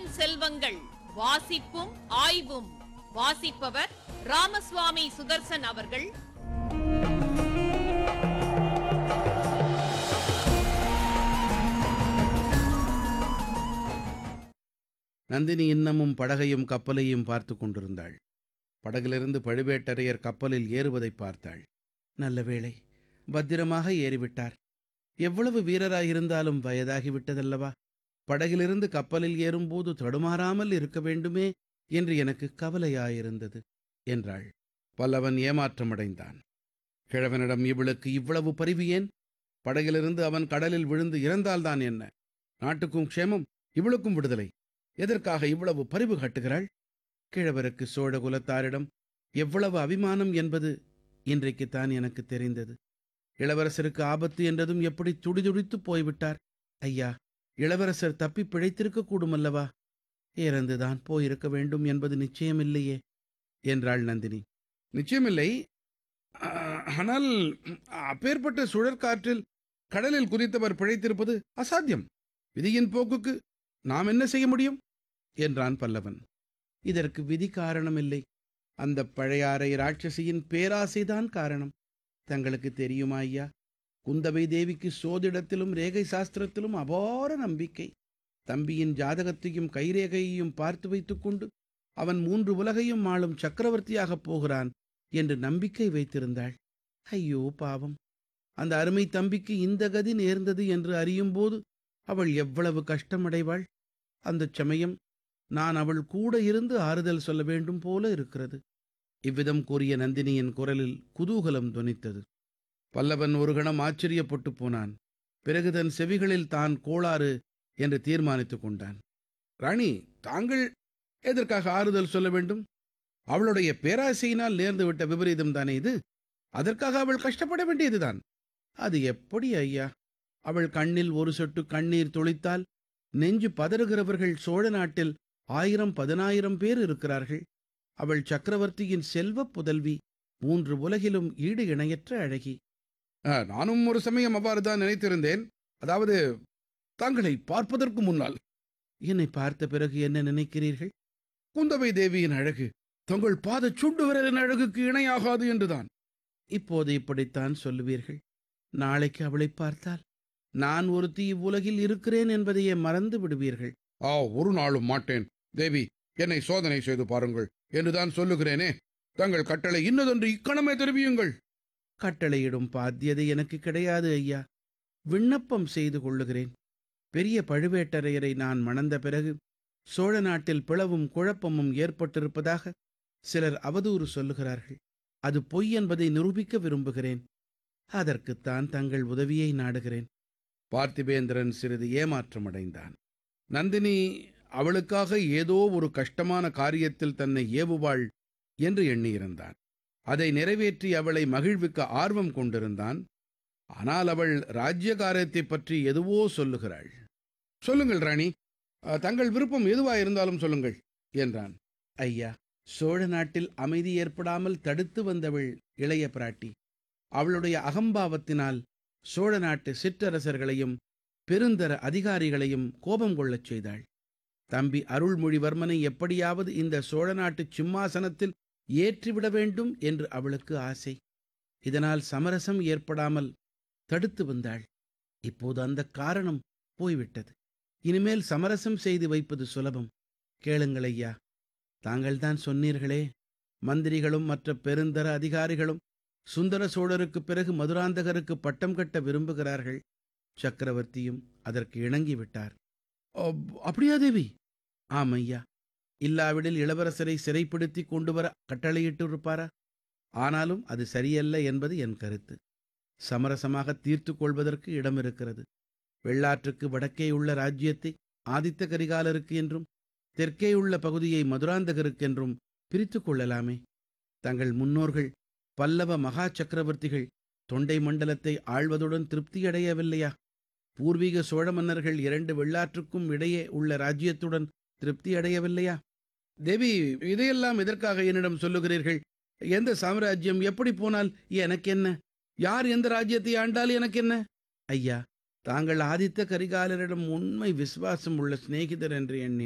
பொன்னியின் செல்வங்கள் வாசிப்பும் ஆய்வும் வாசிப்பவர் ராமசுவாமி சுதர்சன் அவர்கள் நந்தினி இன்னமும் படகையும் கப்பலையும் பார்த்து கொண்டிருந்தாள் படகிலிருந்து பழுவேட்டரையர் கப்பலில் ஏறுவதைப் பார்த்தாள் நல்ல வேளை பத்திரமாக ஏறிவிட்டார் எவ்வளவு வீரராயிருந்தாலும் வயதாகிவிட்டதல்லவா படகிலிருந்து கப்பலில் ஏறும்போது தடுமாறாமல் இருக்க வேண்டுமே என்று எனக்கு கவலையாயிருந்தது என்றாள் பல்லவன் ஏமாற்றமடைந்தான் கிழவனிடம் இவளுக்கு இவ்வளவு பரிவு ஏன் படகிலிருந்து அவன் கடலில் விழுந்து இறந்தால்தான் என்ன நாட்டுக்கும் க்ஷேமம் இவளுக்கும் விடுதலை எதற்காக இவ்வளவு பரிவு காட்டுகிறாள் கிழவருக்கு சோழ குலத்தாரிடம் எவ்வளவு அபிமானம் என்பது இன்றைக்குத்தான் எனக்கு தெரிந்தது இளவரசருக்கு ஆபத்து என்றதும் எப்படி துடிதுடித்துப் போய்விட்டார் ஐயா இளவரசர் தப்பி பிழைத்திருக்க கூடுமல்லவா இறந்துதான் போயிருக்க வேண்டும் என்பது நிச்சயமில்லையே என்றாள் நந்தினி நிச்சயமில்லை ஆ- ஆனால் அப்பேற்பட்ட சுழற்காற்றில் கடலில் குதித்தவர் பிழைத்திருப்பது அசாத்தியம் விதியின் போக்குக்கு நாம் என்ன செய்ய முடியும் என்றான் பல்லவன் இதற்கு விதி காரணமில்லை அந்த பழையாறை ராட்சசியின் பேராசைதான் காரணம் தங்களுக்கு தெரியுமா ஐயா குந்தவை தேவிக்கு சோதிடத்திலும் ரேகை சாஸ்திரத்திலும் அபார நம்பிக்கை தம்பியின் ஜாதகத்தையும் கைரேகையையும் பார்த்து வைத்துக்கொண்டு அவன் மூன்று உலகையும் ஆளும் சக்கரவர்த்தியாகப் போகிறான் என்று நம்பிக்கை வைத்திருந்தாள் ஐயோ பாவம் அந்த அருமை தம்பிக்கு இந்த கதி நேர்ந்தது என்று அறியும்போது அவள் எவ்வளவு கஷ்டமடைவாள் அந்தச் சமயம் நான் அவள் கூட இருந்து ஆறுதல் சொல்ல வேண்டும் போல இருக்கிறது இவ்விதம் கூறிய நந்தினியின் குரலில் குதூகலம் தொனித்தது பல்லவன் ஒரு கணம் ஆச்சரியப்பட்டு போனான் பிறகு தன் செவிகளில் தான் கோளாறு என்று தீர்மானித்துக் கொண்டான் ராணி தாங்கள் எதற்காக ஆறுதல் சொல்ல வேண்டும் அவளுடைய பேராசையினால் நேர்ந்துவிட்ட விபரீதம் தானே இது அதற்காக அவள் கஷ்டப்பட வேண்டியதுதான் அது எப்படி ஐயா அவள் கண்ணில் ஒரு சொட்டு கண்ணீர் துளித்தால் நெஞ்சு பதறுகிறவர்கள் சோழ நாட்டில் ஆயிரம் பதினாயிரம் பேர் இருக்கிறார்கள் அவள் சக்கரவர்த்தியின் செல்வப் புதல்வி மூன்று உலகிலும் ஈடு இணையற்ற அழகி நானும் ஒரு சமயம் அவ்வாறு தான் நினைத்திருந்தேன் அதாவது தாங்களை பார்ப்பதற்கு முன்னால் என்னை பார்த்த பிறகு என்ன நினைக்கிறீர்கள் குந்தவை தேவியின் அழகு தங்கள் பாத சுண்டு விரலின் அழகுக்கு இணையாகாது என்றுதான் இப்போது இப்படித்தான் சொல்லுவீர்கள் நாளைக்கு அவளை பார்த்தால் நான் ஒருத்தி இவ்வுலகில் இருக்கிறேன் என்பதையே மறந்து விடுவீர்கள் ஆ ஒரு நாளும் மாட்டேன் தேவி என்னை சோதனை செய்து பாருங்கள் என்றுதான் சொல்லுகிறேனே தங்கள் கட்டளை இன்னதொன்று இக்கணமே தெரிவியுங்கள் கட்டளையிடும் பாத்தியதை எனக்கு கிடையாது ஐயா விண்ணப்பம் செய்து கொள்ளுகிறேன் பெரிய பழுவேட்டரையரை நான் மணந்த பிறகு சோழ நாட்டில் பிளவும் குழப்பமும் ஏற்பட்டிருப்பதாக சிலர் அவதூறு சொல்லுகிறார்கள் அது பொய் என்பதை நிரூபிக்க விரும்புகிறேன் அதற்குத்தான் தங்கள் உதவியை நாடுகிறேன் பார்த்திபேந்திரன் சிறிது ஏமாற்றமடைந்தான் நந்தினி அவளுக்காக ஏதோ ஒரு கஷ்டமான காரியத்தில் தன்னை ஏவுவாள் என்று எண்ணியிருந்தான் அதை நிறைவேற்றி அவளை மகிழ்விக்க ஆர்வம் கொண்டிருந்தான் ஆனால் அவள் ராஜ்ய காரியத்தைப் பற்றி எதுவோ சொல்லுகிறாள் சொல்லுங்கள் ராணி அஹ், தங்கள் விருப்பம் எதுவாயிருந்தாலும் சொல்லுங்கள் என்றான் ஐயா சோழ நாட்டில் அமைதி ஏற்படாமல் தடுத்து வந்தவள் இளைய பிராட்டி அவளுடைய அகம்பாவத்தினால் சோழ நாட்டு சிற்றரசர்களையும் பெருந்தர அதிகாரிகளையும் கோபம் கொள்ளச் செய்தாள் தம்பி அருள்மொழிவர்மனை எப்படியாவது இந்த சோழ நாட்டு சிம்மாசனத்தில் ஏற்றிவிட வேண்டும் என்று அவளுக்கு ஆசை இதனால் சமரசம் ஏற்படாமல் தடுத்து வந்தாள் இப்போது அந்த காரணம் போய்விட்டது இனிமேல் சமரசம் செய்து வைப்பது சுலபம் கேளுங்கள் ஐயா தாங்கள்தான் சொன்னீர்களே மந்திரிகளும் மற்ற பெருந்தர அதிகாரிகளும் சுந்தர சோழருக்கு பிறகு மதுராந்தகருக்கு பட்டம் கட்ட விரும்புகிறார்கள் சக்கரவர்த்தியும் அதற்கு இணங்கிவிட்டார் அப்- அப்படியா தேவி ஆம் ஐயா இல்லாவிடில் இளவரசரை சிறைப்படுத்தி கொண்டு வர கட்டளையிட்டிருப்பாரா ஆனாலும் அது சரியல்ல என்பது என் கருத்து சமரசமாக தீர்த்து கொள்வதற்கு இடம் இருக்கிறது வெள்ளாற்றுக்கு வடக்கே உள்ள ராஜ்யத்தை ஆதித்த கரிகாலருக்கு என்றும் தெற்கே உள்ள பகுதியை மதுராந்தகருக்கு என்றும் பிரித்து கொள்ளலாமே தங்கள் முன்னோர்கள் பல்லவ மகா சக்கரவர்த்திகள் தொண்டை மண்டலத்தை ஆள்வதுடன் திருப்தியடையவில்லையா பூர்வீக சோழ மன்னர்கள் இரண்டு வெள்ளாற்றுக்கும் இடையே உள்ள ராஜ்யத்துடன் திருப்தி அடையவில்லையா தேவி இதையெல்லாம் எதற்காக என்னிடம் சொல்லுகிறீர்கள் எந்த சாம்ராஜ்யம் எப்படி போனால் எனக்கு என்ன யார் எந்த ராஜ்யத்தை ஆண்டால் எனக்கு என்ன ஐயா தாங்கள் ஆதித்த கரிகாலரிடம் உண்மை விசுவாசம் உள்ள சிநேகிதர் என்று எண்ணி